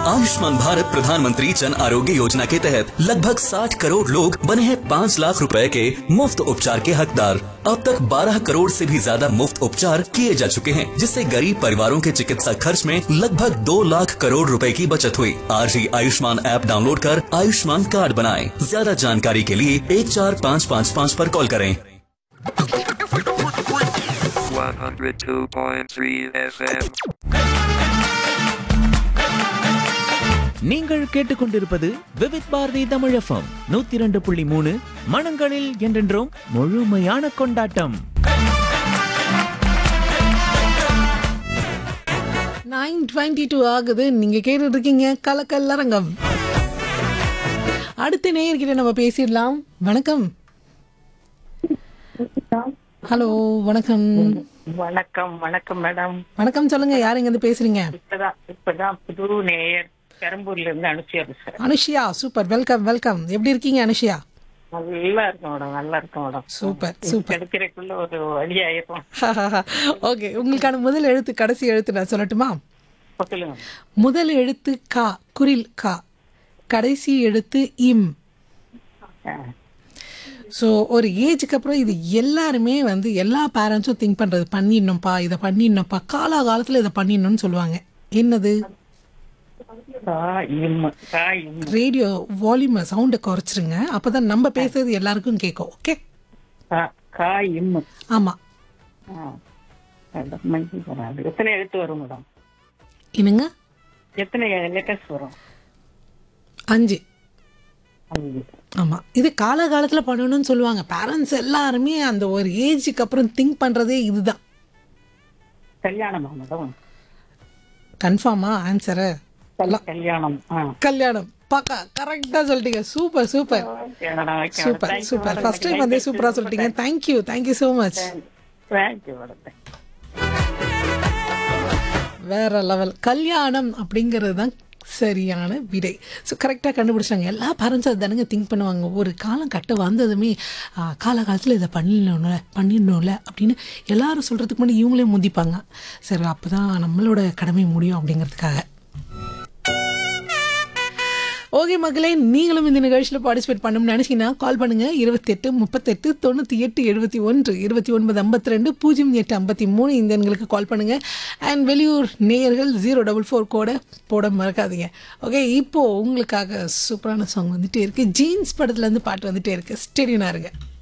आयुष्मान भारत प्रधानमंत्री जन आरोग्य योजना के तहत लगभग 60 करोड़ लोग बने हैं 5 लाख रुपए के मुफ्त उपचार के हकदार अब तक 12 करोड़ से भी ज्यादा मुफ्त उपचार किए जा चुके हैं जिससे गरीब परिवारों के चिकित्सा खर्च में लगभग 2 लाख करोड़ रुपए की बचत हुई आज ही आयुष्मान ऐप डाउनलोड कर आयुष्मान कार्ड बनाएं ज्यादा जानकारी के लिए एक चार पाँच पाँच पाँच पर कॉल करें 102.3 FM. நீங்கள் கேட்டுக்கொண்டிருப்பது விவித் பாரதி தமிழ் எஃப்எம் நூத்தி இரண்டு புள்ளி மூணு மனங்களில் என்றென்றும் முழுமையான கொண்டாட்டம் நைன் டுவெண்ட்டி டூ ஆகுது நீங்க கேட்டுட்டு இருக்கீங்க கலக்கல்லரங்கம் அடுத்த நேயர்கிட்ட நம்ம பேசிடலாம் வணக்கம் ஹலோ வணக்கம் வணக்கம் வணக்கம் மேடம் வணக்கம் சொல்லுங்க யார் இங்க இருந்து பேசுறீங்க இப்பதான் இப்பதான் புது நேயர் பெரம்பூர்ல இருந்து அனுப்பிச்சியா பேசுறேன் அனுஷியா சூப்பர் வெல்கம் வெல்கம் எப்படி இருக்கீங்க அனுஷியா நல்லா இருக்கும் மேடம் நல்லா இருக்கும் மேடம் சூப்பர் சூப்பர் கிடைக்கிறதுக்குள்ள ஒரு வழி ஆயிரும் ஓகே உங்களுக்கான முதல் எழுத்து கடைசி எழுத்து நான் சொல்லட்டுமா சொல்லுங்க முதல் எழுத்து கா குரில் கா கடைசி எழுத்து இம் ஆ. ஸோ ஒரு ஏஜுக்கு அப்புறம் இது எல்லாருமே வந்து எல்லா பேரண்ட்ஸும் திங்க் பண்ணுறது பண்ணிடணும்ப்பா இதை பண்ணிடணும்ப்பா காலாகாலத்தில் இதை பண்ணிடணும்னு சொல்லுவாங்க என்னது கா இம் கா இம் ரேடியோ வால்யூமை சவுண்டை குறைச்சிருங்க அப்போ தான் நம்ம பேசுறது எல்லாருக்கும் கேட்கும் ஓகே கா கா இம் ஆமாம் ஆ. மேடம், மஞ்சள் வராது. எத்தனை எழுத்து வரும் மேடம் என்னங்க எத்தனை லெட்டர்ஸ் வரும் அஞ்சு அஞ்சு. ஆமாம் இது காலகாலத்தில் பண்ணணும்னு சொல்லுவாங்க பேரண்ட்ஸ் எல்லாருமே அந்த ஒரு ஏஜுக்கு அப்புறம் திங்க் பண்ணுறதே இதுதான் கல்யாணமா மேடம் கன்ஃபார்மா ஆன்சரு கல்- கல்யாணம் ஆ. கல்யாணம் பாக்கா கரெக்டாக சொல்லிட்டீங்க super super okay madam, okay madam. Super Thank you super madam. First time வந்து சூப்பராக சொல்லிட்டீங்க thank you thank you so much Thank you madam. Thank you. வேற லெவல் கல்யாணம் அப்படிங்கிறது தான் சரியான விடை ஸோ கரெக்டாக கண்டுபிடிச்சாங்க எல்லா பேரண்ட்ஸும் அதை தானுங்க திங்க் பண்ணுவாங்க ஒரு காலம் கட்ட வந்ததுமே ஆ, காலகாலத்தில் இதை பண்ணிடணும்ல பண்ணிடணும்ல அப்படின்னு எல்லாரும் சொல்கிறதுக்கு முன்னாடி இவங்களே முந்திப்பாங்க சரி அப்போ தான் நம்மளோட கடமை முடியும் அப்படிங்கிறதுக்காக ஓகே மக்களே நீங்களும் இந்த நிகழ்ச்சியில் பார்ட்டிசிபேட் பண்ணணும்னு நினச்சிங்கன்னா கால் பண்ணுங்கள் இருபத்தெட்டு முப்பத்தெட்டு தொண்ணூற்றி எட்டு எழுபத்தி ஒன்று இருபத்தி ஒன்பது ஐம்பத்தி ரெண்டு பூஜ்ஜியம் எட்டு ஐம்பத்தி மூணு இந்த எண்களுக்கு கால் பண்ணுங்கள் அண்ட் வெளியூர் நேயர்கள் ஜீரோ டபுள் ஃபோர் கோடை போட மறக்காதீங்க ஓகே இப்போது உங்களுக்காக சூப்பரான சாங் வந்துட்டே இருக்குது ஜீன்ஸ் படத்துலேருந்து பாட்டு வந்துட்டே இருக்குது ஸ்டெடினா இருங்க